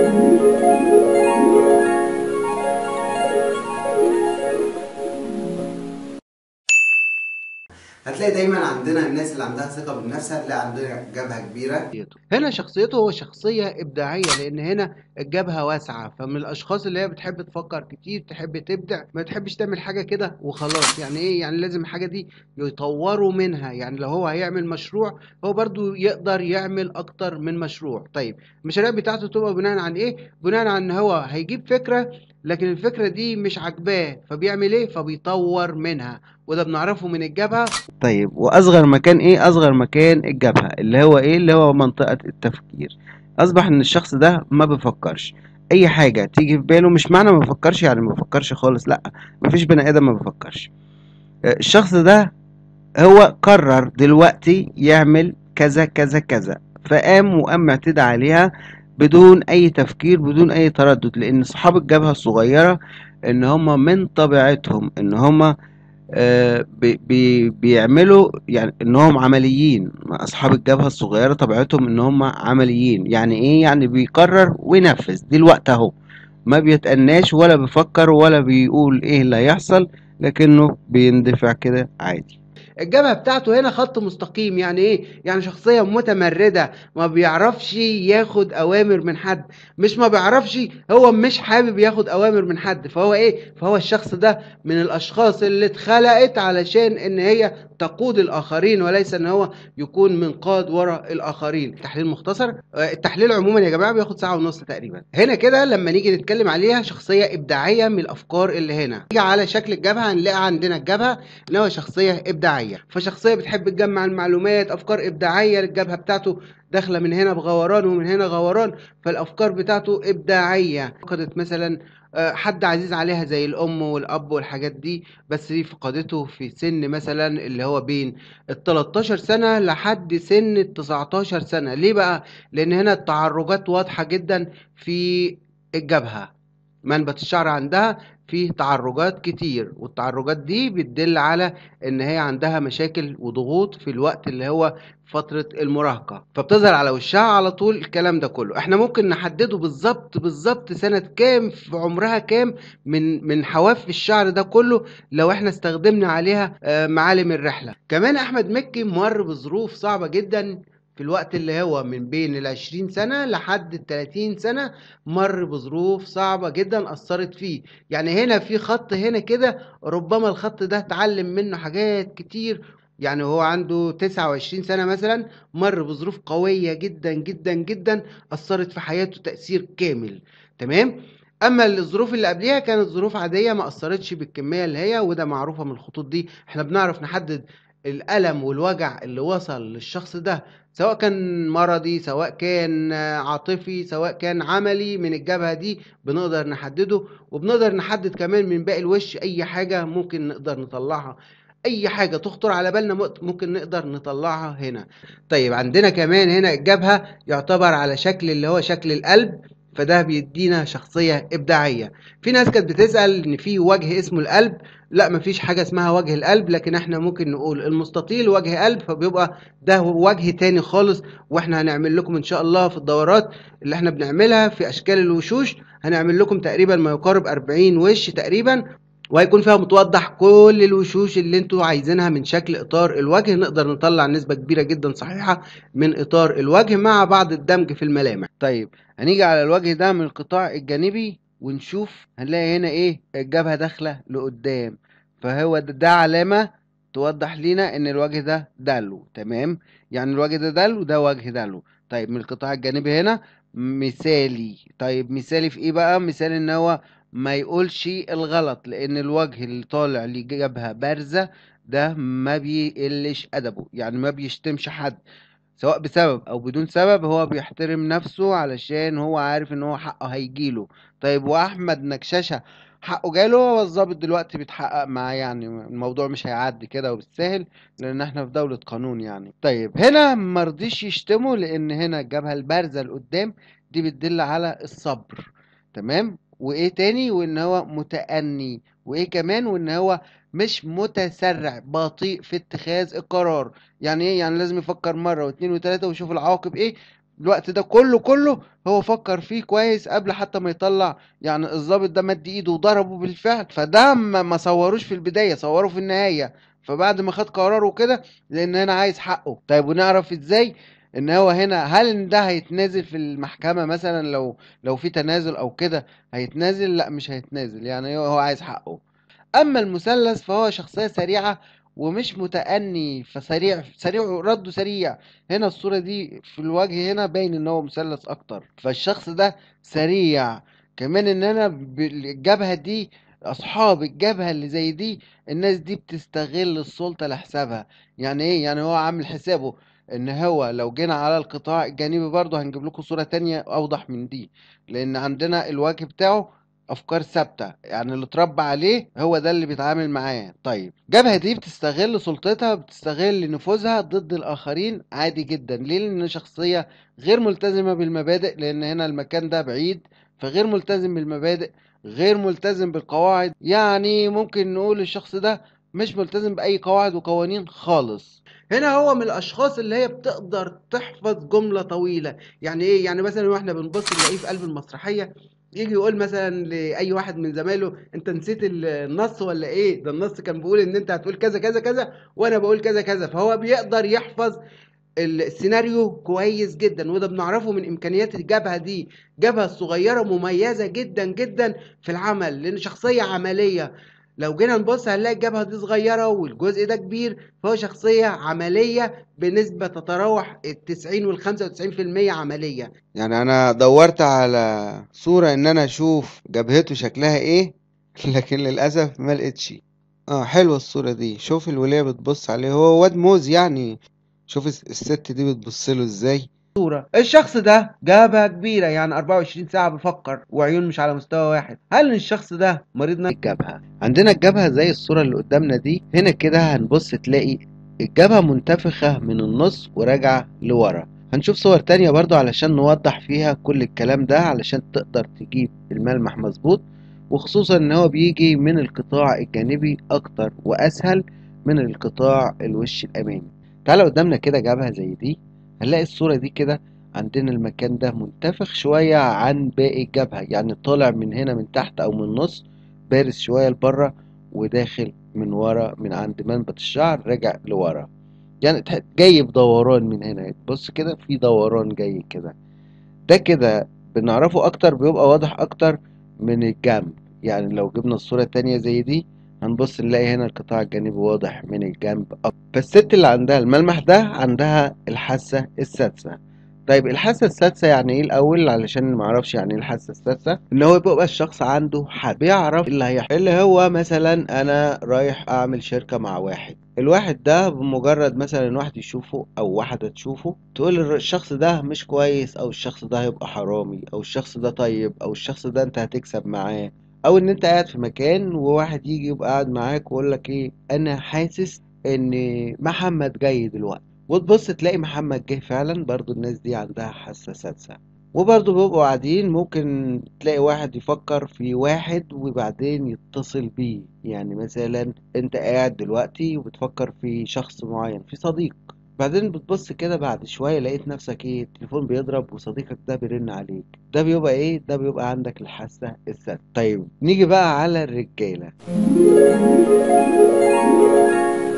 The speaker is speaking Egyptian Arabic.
هتلاقي دايما عندنا الناس اللي عندها ثقة بالنفس هتلاقي عندنا جبهة كبيرة شخصيته هنا شخصيته هو شخصية إبداعية لأن هنا الجبهة واسعة فمن الأشخاص اللي هي بتحب تفكر كتير تحب تبدع ما تحبش تعمل حاجة كده وخلاص يعني إيه يعني لازم الحاجة دي يطوروا منها يعني لو هو هيعمل مشروع هو برضو يقدر يعمل أكتر من مشروع طيب المشاريع بتاعته تبقى بناء عن إيه بناء عن إن هو هيجيب فكرة لكن الفكرة دي مش عاجباه فبيعمل إيه فبيطور منها وده بنعرفه من الجبهة طيب واصغر مكان ايه اصغر مكان الجبهة اللي هو ايه اللي هو منطقة التفكير اصبح ان الشخص ده ما بيفكرش اي حاجة تيجي في باله مش معنى ما بيفكرش يعني ما بيفكرش خالص لا مفيش بني ادم ما بيفكرش آه، الشخص ده هو قرر دلوقتي يعمل كذا كذا كذا فقام وقام معتدى عليها بدون اي تفكير بدون اي تردد لان اصحاب الجبهة الصغيرة ان هم من طبيعتهم ان هم آه، بي بي بيعملوا يعني انهم عمليين اصحاب الجبهة الصغيرة طبيعتهم ان هم عمليين يعني ايه يعني بيقرر وينفذ دلوقتي اهو ما بيتأناش ولا بيفكر ولا بيقول ايه اللي هيحصل لكنه بيندفع كده عادي الجبهة بتاعته هنا خط مستقيم يعني ايه يعني شخصية متمردة ما بيعرفش ياخد اوامر من حد مش ما بيعرفش هو مش حابب ياخد اوامر من حد فهو ايه فهو الشخص ده من الاشخاص اللي اتخلقت علشان ان هي تقود الاخرين وليس ان هو يكون منقاد وراء الاخرين تحليل مختصر آه، التحليل عموما يا جماعه بياخد ساعه ونص تقريبا هنا كده لما نيجي نتكلم عليها شخصيه ابداعيه من الافكار اللي هنا نيجي على شكل الجبهه هنلاقي عندنا الجبهه ان هو شخصيه ابداعيه فشخصيه بتحب تجمع المعلومات افكار ابداعيه للجبهه بتاعته داخله من هنا بغوران ومن هنا غوران فالافكار بتاعته ابداعيه فقدت مثلا آه، حد عزيز عليها زي الام والاب والحاجات دي بس دي فقدته في سن مثلا اللي هو بين ال 13 سنه لحد سن ال 19 سنه ليه بقى لان هنا التعرجات واضحه جدا في الجبهه منبت الشعر عندها فيه تعرجات كتير والتعرجات دي بتدل على ان هي عندها مشاكل وضغوط في الوقت اللي هو فترة المراهقة فبتظهر على وشها على طول الكلام ده كله احنا ممكن نحدده بالظبط بالظبط سنة كام في عمرها كام من من حواف الشعر ده كله لو احنا استخدمنا عليها آه، معالم الرحلة كمان احمد مكي مر بظروف صعبة جدا في الوقت اللي هو من بين العشرين سنة لحد التلاتين سنة مر بظروف صعبة جدا أثرت فيه يعني هنا في خط هنا كده ربما الخط ده اتعلم منه حاجات كتير يعني هو عنده 29 سنة مثلا مر بظروف قوية جدا جدا جدا أثرت في حياته تأثير كامل تمام اما الظروف اللي قبليها كانت ظروف عاديه ما اثرتش بالكميه اللي هي وده معروفه من الخطوط دي احنا بنعرف نحدد الالم والوجع اللي وصل للشخص ده سواء كان مرضي سواء كان آه، عاطفي سواء كان عملي من الجبهه دي بنقدر نحدده وبنقدر نحدد كمان من باقي الوش اي حاجه ممكن نقدر نطلعها اي حاجه تخطر على بالنا مت- ممكن نقدر نطلعها هنا طيب عندنا كمان هنا الجبهه يعتبر على شكل اللي هو شكل القلب فده بيدينا شخصيه ابداعيه في ناس كانت بتسال ان في وجه اسمه القلب لا مفيش حاجه اسمها وجه القلب لكن احنا ممكن نقول المستطيل وجه قلب فبيبقى ده وجه تاني خالص واحنا هنعمل لكم ان شاء الله في الدورات اللي احنا بنعملها في اشكال الوشوش هنعمل لكم تقريبا ما يقارب 40 وش تقريبا وهيكون فيها متوضح كل الوشوش اللي انتوا عايزينها من شكل اطار الوجه نقدر نطلع نسبة كبيرة جدا صحيحة من اطار الوجه مع بعض الدمج في الملامح طيب هنيجي على الوجه ده من القطاع الجانبي ونشوف هنلاقي هنا ايه الجبهة داخلة لقدام فهو ده, ده علامة توضح لينا ان الوجه ده دلو تمام يعني الوجه ده دلو ده وجه دلو طيب من القطاع الجانبي هنا مثالي طيب مثالي في ايه بقى مثالي ان هو ما يقولش الغلط لان الوجه اللي طالع ليه جبهة بارزة ده ما بيقلش ادبه يعني ما بيشتمش حد سواء بسبب او بدون سبب هو بيحترم نفسه علشان هو عارف ان هو حقه هيجيله طيب واحمد نكششة حقه جاله هو الظابط دلوقتي بيتحقق معاه يعني الموضوع مش هيعدي كده وبالسهل لان احنا في دولة قانون يعني طيب هنا مرضيش يشتمه لان هنا الجبهة البارزة لقدام دي بتدل على الصبر تمام وايه تاني وان هو متأني وايه كمان وان هو مش متسرع بطيء في اتخاذ القرار يعني ايه يعني لازم يفكر مرة واثنين وثلاثة ويشوف العواقب ايه الوقت ده كله كله هو فكر فيه كويس قبل حتى ما يطلع يعني الضابط ده مد ايده وضربه بالفعل فده ما ما صوروش في البدايه صوره في النهايه فبعد ما خد قراره كده لان هنا عايز حقه طيب ونعرف ازاي ان هو هنا هل ان ده هيتنازل في المحكمه مثلا لو لو في تنازل او كده هيتنازل لا مش هيتنازل يعني هو هو عايز حقه اما المثلث فهو شخصيه سريعه ومش متأني فسريع سريع رده سريع هنا الصورة دي في الوجه هنا باين ان هو مثلث اكتر فالشخص ده سريع كمان ان انا بالجبهة دي اصحاب الجبهة اللي زي دي الناس دي بتستغل السلطة لحسابها يعني ايه يعني هو عامل حسابه ان هو لو جينا على القطاع الجانبي برضه هنجيب لكم صورة تانية اوضح من دي لان عندنا الوجه بتاعه افكار ثابته يعني اللي اتربى عليه هو ده اللي بيتعامل معاه طيب الجبهه دي بتستغل سلطتها بتستغل نفوذها ضد الاخرين عادي جدا ليه لان شخصيه غير ملتزمه بالمبادئ لان هنا المكان ده بعيد فغير ملتزم بالمبادئ غير ملتزم بالقواعد يعني ممكن نقول الشخص ده مش ملتزم باي قواعد وقوانين خالص هنا هو من الاشخاص اللي هي بتقدر تحفظ جمله طويله يعني ايه يعني مثلا واحنا بنبص نلاقيه في قلب المسرحيه يجي يقول مثلا لاي واحد من زمايله انت نسيت النص ولا ايه ده النص كان بيقول ان انت هتقول كذا كذا كذا وانا بقول كذا كذا فهو بيقدر يحفظ السيناريو كويس جدا وده بنعرفه من امكانيات الجبهه دي جبهه صغيره مميزه جدا جدا في العمل لان شخصيه عمليه لو جينا نبص هنلاقي الجبهه دي صغيره والجزء ده كبير فهو شخصيه عمليه بنسبه تتراوح ال 90 وال 95% عمليه يعني انا دورت على صوره ان انا اشوف جبهته شكلها ايه لكن للاسف ما لقيتش اه حلوه الصوره دي شوف الوليه بتبص عليه هو واد موز يعني شوف الست دي بتبص له ازاي صورة الشخص ده جبهة كبيرة يعني 24 ساعة بيفكر وعيون مش على مستوى واحد هل الشخص ده مريض نفسي الجبهة عندنا الجبهة زي الصورة اللي قدامنا دي هنا كده هنبص تلاقي الجبهة منتفخة من النص وراجعة لورا هنشوف صور تانية برضو علشان نوضح فيها كل الكلام ده علشان تقدر تجيب الملمح مظبوط وخصوصا ان هو بيجي من القطاع الجانبي اكتر واسهل من القطاع الوش الامامي تعالى قدامنا كده جبهة زي دي هنلاقي الصورة دي كده عندنا المكان ده منتفخ شوية عن باقي الجبهة يعني طالع من هنا من تحت أو من النص بارز شوية لبره وداخل من ورا من عند منبت الشعر راجع لورا يعني جاي بدوران من هنا بص كده في دوران جاي كده ده كده بنعرفه أكتر بيبقى واضح أكتر من الجنب يعني لو جبنا الصورة التانية زي دي هنبص نلاقي هنا القطاع الجانبي واضح من الجنب أكتر فالست اللي عندها الملمح ده عندها الحاسة السادسة طيب الحاسة السادسة يعني ايه الأول علشان ما اعرفش يعني ايه الحاسة السادسة ان هو بيبقى الشخص عنده حد بيعرف اللي هيحصل اللي هو مثلا انا رايح اعمل شركة مع واحد الواحد ده بمجرد مثلا واحد يشوفه او واحدة تشوفه تقول الشخص ده مش كويس او الشخص ده هيبقى حرامي او الشخص ده طيب او الشخص ده انت هتكسب معاه او ان انت قاعد في مكان وواحد يجي يبقى قاعد معاك ويقول لك ايه انا حاسس ان محمد جاي دلوقتي وتبص تلاقي محمد جه فعلا برضو الناس دي عندها حاسة سادسة وبرضه بيبقوا قاعدين ممكن تلاقي واحد يفكر في واحد وبعدين يتصل بيه يعني مثلا انت قاعد دلوقتي وبتفكر في شخص معين في صديق بعدين بتبص كده بعد شوية لقيت نفسك ايه التليفون بيضرب وصديقك ده بيرن عليك ده بيبقى ايه ده بيبقى عندك الحاسة السادسة طيب نيجي بقى على الرجالة